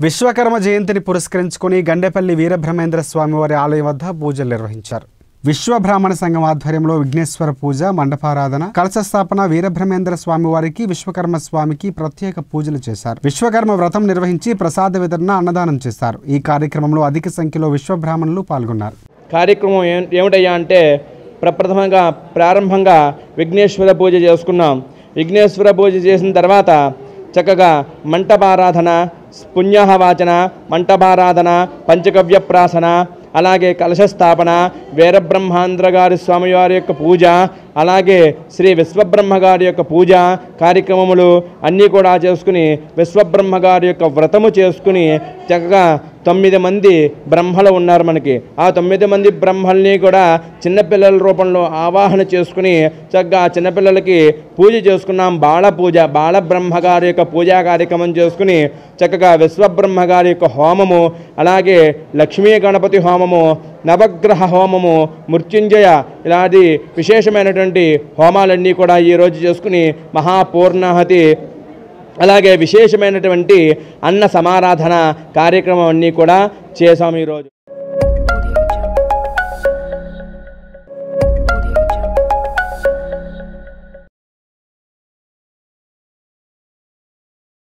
విశ్వకర్మ జయంతిని పురస్కరించుకుని గండేపల్లి వీరబ్రహ్మేంద్ర స్వామివారి ఆలయం వద్ద పూజలు నిర్వహించారు విశ్వ బ్రాహ్మణ సంఘం ఆధ్వర్యంలో విఘ్నేశ్వర పూజ మండపారాధన కలశ స్థాపన వీరబ్రహ్మేంద్ర స్వామివారికి విశ్వకర్మ స్వామికి ప్రత్యేక పూజలు చేశారు విశ్వకర్మ వ్రతం నిర్వహించి ప్రసాద వితరణ అన్నదానం చేశారు ఈ కార్యక్రమంలో అధిక సంఖ్యలో విశ్వ బ్రాహ్మణులు పాల్గొన్నారు కార్యక్రమం ఏ- ఏమిటయ్యా అంటే ప్రప్రథమంగా ప్రారంభంగా విఘ్నేశ్వర పూజ చేసుకున్నాం విఘ్నేశ్వర పూజ చేసిన తర్వాత చక్కగా మంటపారాధన పుణ్యాహవాచన మంటపారాధన పంచగవ్య ప్రాసన అలాగే కలశ స్థాపన వీరబ్రహ్మాంధ్ర గారి స్వామివారి యొక్క పూజ అలాగే శ్రీ విశ్వబ్రహ్మ గారి యొక్క పూజ కార్యక్రమములు అన్నీ కూడా చేసుకుని విశ్వబ్రహ్మ గారి యొక్క వ్రతము చేసుకుని చక్కగా తొమ్మిది మంది బ్రహ్మలు ఉన్నారు మనకి ఆ తొమ్మిది మంది బ్రహ్మల్ని కూడా చిన్నపిల్లల రూపంలో ఆవాహన చేసుకుని చక్కగా ఆ చిన్నపిల్లలకి పూజ చేసుకున్నాం బాల పూజ బాల బ్రహ్మ గారి యొక్క పూజా కార్యక్రమం చేసుకుని చక్కగా విశ్వబ్రహ్మ గారి యొక్క హోమము అలాగే లక్ష్మీ గణపతి హోమము నవగ్రహ హోమము మృత్యుంజయ ఇలాంటి విశేషమైనటువంటి హోమాలన్నీ కూడా ఈరోజు చేసుకుని మహాపూర్ణాహతి అలాగే విశేషమైనటువంటి అన్న సమారాధన కార్యక్రమం అన్నీ కూడా చేశాము ఈరోజు